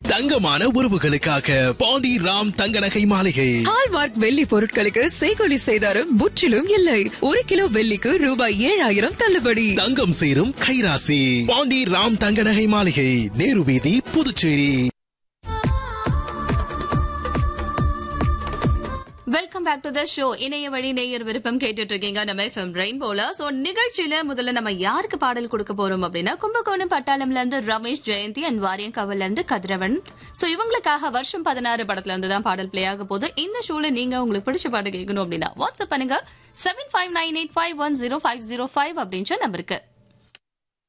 தங்கமான உறவுகளுக்காக பாண்டி ராம் தங்க நகை மாளிகை ஹால்மார்க் வெள்ளி பொருட்களுக்கு செய்கொலி செய்தாரும் முற்றிலும் இல்லை ஒரு கிலோ வெள்ளிக்கு ரூபாய் ஏழாயிரம் தள்ளுபடி தங்கம் சேரும் கைராசி பாண்டி ராம் தங்க நகை மாளிகை நேரு வீதி Puducherry welcome back to the show இணைய வழி நேயர் விருப்பம் கேட்டுட்டு இருக்கீங்க நம்ம எஃப்எம் ரெயின்போல சோ நிகழ்ச்சியில முதல்ல நம்ம யாருக்கு பாடல் கொடுக்க போறோம் அப்படின்னா கும்பகோணம் பட்டாளம்ல இருந்து ரமேஷ் ஜெயந்தி அண்ட் வாரியங்காவல்ல இருந்து கதிரவன் சோ இவங்களுக்காக வருஷம் பதினாறு படத்துல இருந்து தான் பாடல் பிளே ஆக போகுது இந்த ஷோல நீங்க உங்களுக்கு பிடிச்ச பாட்டு கேட்கணும் அப்படின்னா வாட்ஸ்அப் பண்ணுங்க seven five nine eight five one zero five zero five அப்படின்ற நம்பருக்கு